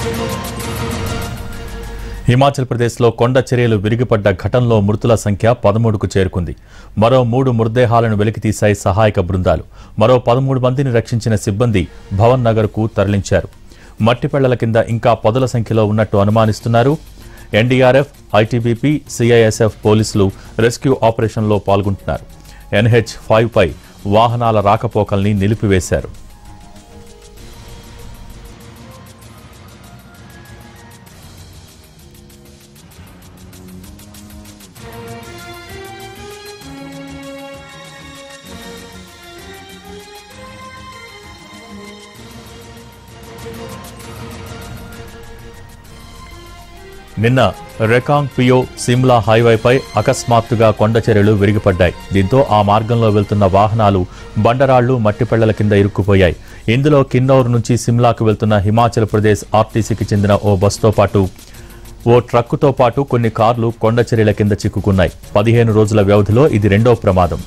హిమాచల్ ప్రదేశ్లో కొండ చర్యలు విరిగిపడ్డ ఘటనలో మృతుల సంఖ్య పదమూడుకు చేరుకుంది మరో మూడు మృతదేహాలను వెలికితీశాయి సహాయక బృందాలు మరో పదమూడు మందిని రక్షించిన సిబ్బంది భవన్ నగర్కు తరలించారు మట్టిపెళ్లల కింద ఇంకా పదుల సంఖ్యలో ఉన్నట్టు అనుమానిస్తున్నారు ఎన్డీఆర్ఎఫ్ ఐటీబీపీ సిఐఎస్ఎఫ్ పోలీసులు రెస్క్యూ ఆపరేషన్లో పాల్గొంటున్నారు ఎన్హెచ్ ఫైవ్ పై వాహనాల రాకపోకల్ని నిలిపివేశారు నిన్న రెకాంగ్ పియో సిమ్లా హైవేపై అకస్మాత్తుగా కొండ చర్యలు విరిగిపడ్డాయి దీంతో ఆ మార్గంలో వెళ్తున్న వాహనాలు బండరాళ్లు మట్టిపెళ్లల కింద ఇరుక్కుపోయాయి ఇందులో కిన్నౌర్ నుంచి సిమ్లాకు వెళ్తున్న హిమాచల్ ప్రదేశ్ ఆర్టీసీకి చెందిన ఓ బస్తో పాటు ఓ ట్రక్కుతో పాటు కొన్ని కార్లు కొండ చర్యల కింద చిక్కుకున్నాయి పదిహేను రోజుల వ్యవధిలో ఇది రెండో ప్రమాదం